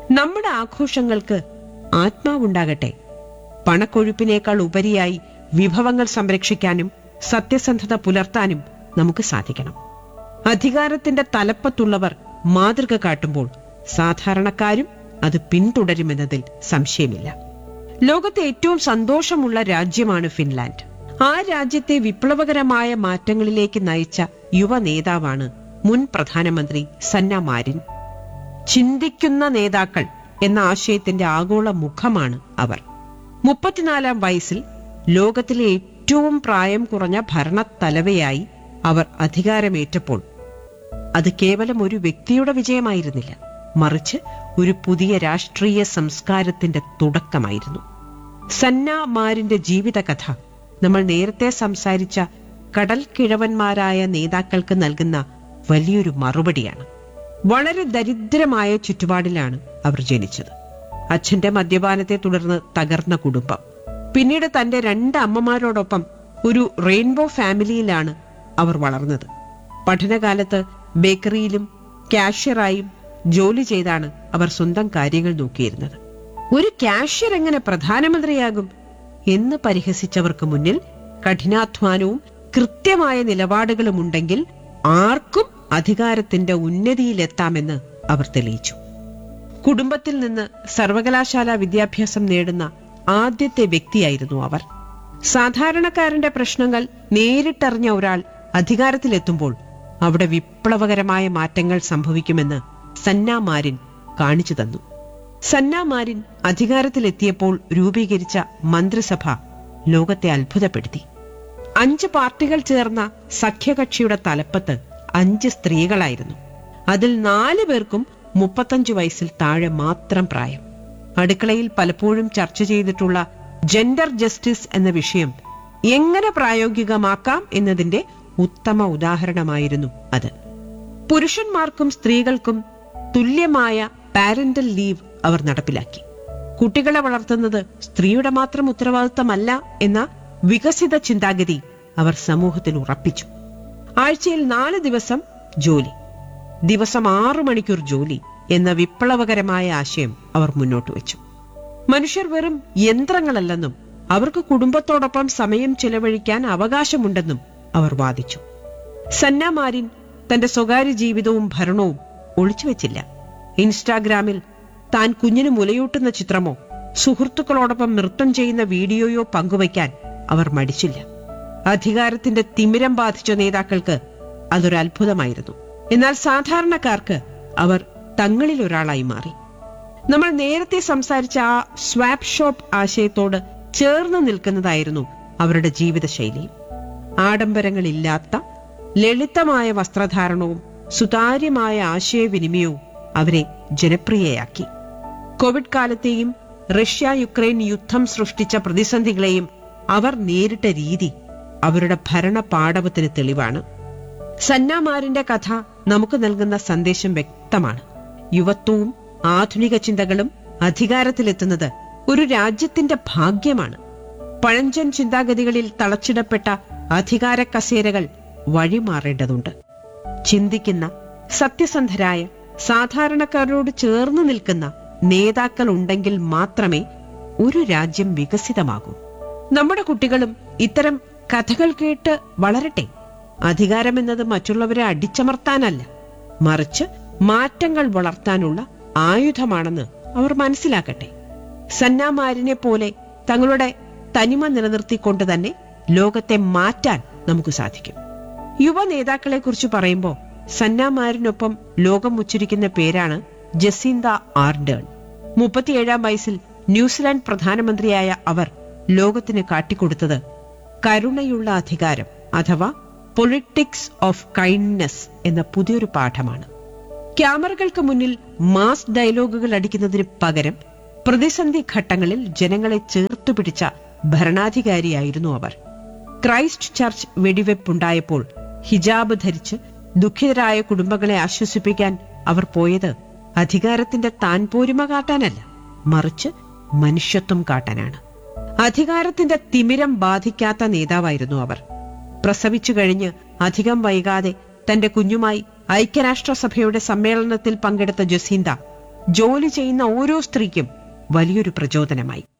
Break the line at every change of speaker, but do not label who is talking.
നമ്മുടെ ആഘോഷങ്ങൾക്ക് ആത്മാവുണ്ടാകട്ടെ പണക്കൊഴുപ്പിനേക്കാൾ ഉപരിയായി വിഭവങ്ങൾ സംരക്ഷിക്കാനും സത്യസന്ധത പുലർത്താനും നമുക്ക് സാധിക്കണം അധികാരത്തിന്റെ തലപ്പത്തുള്ളവർ മാതൃക കാട്ടുമ്പോൾ സാധാരണക്കാരും അത് പിന്തുടരുമെന്നതിൽ സംശയമില്ല ലോകത്തെ ഏറ്റവും സന്തോഷമുള്ള രാജ്യമാണ് ഫിൻലാൻഡ് ആ രാജ്യത്തെ വിപ്ലവകരമായ മാറ്റങ്ങളിലേക്ക് നയിച്ച യുവ നേതാവാണ് മുൻ പ്രധാനമന്ത്രി സന്ന മാരിൻ ചിന്തിക്കുന്ന നേതാക്കൾ എന്ന ആശയത്തിന്റെ ആഗോള മുഖമാണ് അവർ മുപ്പത്തിനാലാം വയസ്സിൽ ലോകത്തിലെ ഏറ്റവും പ്രായം കുറഞ്ഞ ഭരണ തലവയായി അവർ അധികാരമേറ്റപ്പോൾ അത് കേവലം ഒരു വ്യക്തിയുടെ വിജയമായിരുന്നില്ല മറിച്ച് ഒരു പുതിയ രാഷ്ട്രീയ സംസ്കാരത്തിന്റെ തുടക്കമായിരുന്നു സന്ന മാരിന്റെ ജീവിതകഥ നമ്മൾ നേരത്തെ സംസാരിച്ച കടൽ കിഴവന്മാരായ നേതാക്കൾക്ക് നൽകുന്ന വലിയൊരു മറുപടിയാണ് വളരെ ദരിദ്രമായ ചുറ്റുപാടിലാണ് അവർ ജനിച്ചത് അച്ഛന്റെ മദ്യപാനത്തെ തുടർന്ന് തകർന്ന കുടുംബം പിന്നീട് തന്റെ രണ്ട് അമ്മമാരോടൊപ്പം ഒരു റെയിൻബോ ഫാമിലിയിലാണ് അവർ വളർന്നത് പഠനകാലത്ത് ബേക്കറിയിലും കാഷ്യറായും ജോലി ചെയ്താണ് അവർ സ്വന്തം കാര്യങ്ങൾ നോക്കിയിരുന്നത് ഒരു കാഷ്യർ എങ്ങനെ പ്രധാനമന്ത്രിയാകും എന്ന് പരിഹസിച്ചവർക്ക് മുന്നിൽ കഠിനാധ്വാനവും കൃത്യമായ നിലപാടുകളും ഉണ്ടെങ്കിൽ ആർക്കും അധികാരത്തിന്റെ ഉന്നതിയിലെത്താമെന്ന് അവർ തെളിയിച്ചു കുടുംബത്തിൽ നിന്ന് സർവകലാശാല വിദ്യാഭ്യാസം നേടുന്ന ആദ്യത്തെ വ്യക്തിയായിരുന്നു അവർ സാധാരണക്കാരന്റെ പ്രശ്നങ്ങൾ നേരിട്ടറിഞ്ഞ ഒരാൾ അധികാരത്തിലെത്തുമ്പോൾ അവിടെ വിപ്ലവകരമായ മാറ്റങ്ങൾ സംഭവിക്കുമെന്ന് സന്നാമാരിൻ കാണിച്ചു തന്നു സന്നാമാരിൻ അധികാരത്തിലെത്തിയപ്പോൾ രൂപീകരിച്ച മന്ത്രിസഭ ലോകത്തെ അത്ഭുതപ്പെടുത്തി അഞ്ച് പാർട്ടികൾ ചേർന്ന സഖ്യകക്ഷിയുടെ തലപ്പത്ത് അഞ്ച് സ്ത്രീകളായിരുന്നു അതിൽ നാല് പേർക്കും മുപ്പത്തഞ്ചു വയസ്സിൽ താഴെ മാത്രം പ്രായം അടുക്കളയിൽ പലപ്പോഴും ചർച്ച ചെയ്തിട്ടുള്ള ജെൻഡർ ജസ്റ്റിസ് എന്ന വിഷയം എങ്ങനെ പ്രായോഗികമാക്കാം എന്നതിന്റെ ഉത്തമ ഉദാഹരണമായിരുന്നു അത് പുരുഷന്മാർക്കും സ്ത്രീകൾക്കും തുല്യമായ പാരന്റൽ ലീവ് അവർ നടപ്പിലാക്കി കുട്ടികളെ വളർത്തുന്നത് സ്ത്രീയുടെ മാത്രം ഉത്തരവാദിത്തമല്ല എന്ന വികസിത ചിന്താഗതി അവർ സമൂഹത്തിൽ ഉറപ്പിച്ചു ആഴ്ചയിൽ നാല് ദിവസം ജോലി ദിവസം ആറു മണിക്കൂർ ജോലി എന്ന വിപ്ലവകരമായ ആശയം അവർ മുന്നോട്ട് വെച്ചു മനുഷ്യർ വെറും യന്ത്രങ്ങളല്ലെന്നും അവർക്ക് കുടുംബത്തോടൊപ്പം സമയം ചെലവഴിക്കാൻ അവകാശമുണ്ടെന്നും അവർ വാദിച്ചു സന്നാമാരിൻ തന്റെ സ്വകാര്യ ജീവിതവും ഭരണവും ഒളിച്ചുവെച്ചില്ല ഇൻസ്റ്റാഗ്രാമിൽ താൻ കുഞ്ഞിന് മുലയൂട്ടുന്ന ചിത്രമോ സുഹൃത്തുക്കളോടൊപ്പം നൃത്തം ചെയ്യുന്ന വീഡിയോയോ പങ്കുവയ്ക്കാൻ അവർ മടിച്ചില്ല അധികാരത്തിന്റെ തിമിരം ബാധിച്ച നേതാക്കൾക്ക് അതൊരു അത്ഭുതമായിരുന്നു എന്നാൽ സാധാരണക്കാർക്ക് അവർ തങ്ങളിൽ ഒരാളായി മാറി നമ്മൾ നേരത്തെ സംസാരിച്ച ആ സ്വാപ്പ് ഷോപ്പ് ആശയത്തോട് ചേർന്ന് നിൽക്കുന്നതായിരുന്നു അവരുടെ ജീവിതശൈലി ആഡംബരങ്ങളില്ലാത്ത ലളിതമായ വസ്ത്രധാരണവും സുതാര്യമായ ആശയവിനിമയവും അവരെ ജനപ്രിയയാക്കി കോവിഡ് കാലത്തെയും റഷ്യ യുക്രൈൻ യുദ്ധം സൃഷ്ടിച്ച പ്രതിസന്ധികളെയും അവർ നേരിട്ട രീതി അവരുടെ ഭരണ പാടവത്തിന് തെളിവാണ് സന്നാമാരിന്റെ കഥ നമുക്ക് നൽകുന്ന സന്ദേശം വ്യക്തമാണ് യുവത്വവും ആധുനിക ചിന്തകളും അധികാരത്തിലെത്തുന്നത് ഒരു രാജ്യത്തിന്റെ ഭാഗ്യമാണ് പഴഞ്ചൻ ചിന്താഗതികളിൽ തളച്ചിടപ്പെട്ട അധികാര കസേരകൾ വഴിമാറേണ്ടതുണ്ട് ചിന്തിക്കുന്ന സത്യസന്ധരായ സാധാരണക്കാരോട് ചേർന്ന് നിൽക്കുന്ന നേതാക്കൾ ഉണ്ടെങ്കിൽ മാത്രമേ ഒരു രാജ്യം വികസിതമാകൂ നമ്മുടെ കുട്ടികളും ഇത്തരം കഥകൾ കേട്ട് വളരട്ടെ അധികാരമെന്നത് മറ്റുള്ളവരെ അടിച്ചമർത്താനല്ല മറിച്ച് മാറ്റങ്ങൾ വളർത്താനുള്ള ആയുധമാണെന്ന് അവർ മനസ്സിലാക്കട്ടെ സന്നാമാരിനെ പോലെ തങ്ങളുടെ തനിമ നിലനിർത്തിക്കൊണ്ട് തന്നെ ലോകത്തെ മാറ്റാൻ നമുക്ക് സാധിക്കും യുവ നേതാക്കളെ കുറിച്ച് പറയുമ്പോൾ സന്നാമാരിനൊപ്പം ലോകം ഉച്ചരിക്കുന്ന പേരാണ് ജസീന്ത ആർഡേൺ മുപ്പത്തിയേഴാം വയസ്സിൽ ന്യൂസിലാൻഡ് പ്രധാനമന്ത്രിയായ അവർ ലോകത്തിന് കാട്ടിക്കൊടുത്തത് കരുണയുള്ള അധികാരം അഥവാ പൊളിറ്റിക്സ് ഓഫ് കൈൻഡ്നെസ് എന്ന പുതിയൊരു പാഠമാണ് ക്യാമറകൾക്ക് മുന്നിൽ മാസ് ഡയലോഗുകൾ അടിക്കുന്നതിന് പകരം പ്രതിസന്ധി ഘട്ടങ്ങളിൽ ജനങ്ങളെ ചേർത്തുപിടിച്ച ഭരണാധികാരിയായിരുന്നു അവർ ക്രൈസ്റ്റ് ചർച്ച് വെടിവെപ്പുണ്ടായപ്പോൾ ഹിജാബ് ധരിച്ച് ദുഃഖിതരായ കുടുംബങ്ങളെ ആശ്വസിപ്പിക്കാൻ അവർ പോയത് അധികാരത്തിന്റെ താൻ പോരുമ കാട്ടാനല്ല മറിച്ച് മനുഷ്യത്വം കാട്ടാനാണ് അധികാരത്തിന്റെ തിമിരം ബാധിക്കാത്ത നേതാവായിരുന്നു അവർ പ്രസവിച്ചു കഴിഞ്ഞ് അധികം വൈകാതെ തന്റെ കുഞ്ഞുമായി ഐക്യരാഷ്ട്രസഭയുടെ സമ്മേളനത്തിൽ പങ്കെടുത്ത ജസീന്ത ജോലി ചെയ്യുന്ന ഓരോ സ്ത്രീക്കും വലിയൊരു പ്രചോദനമായി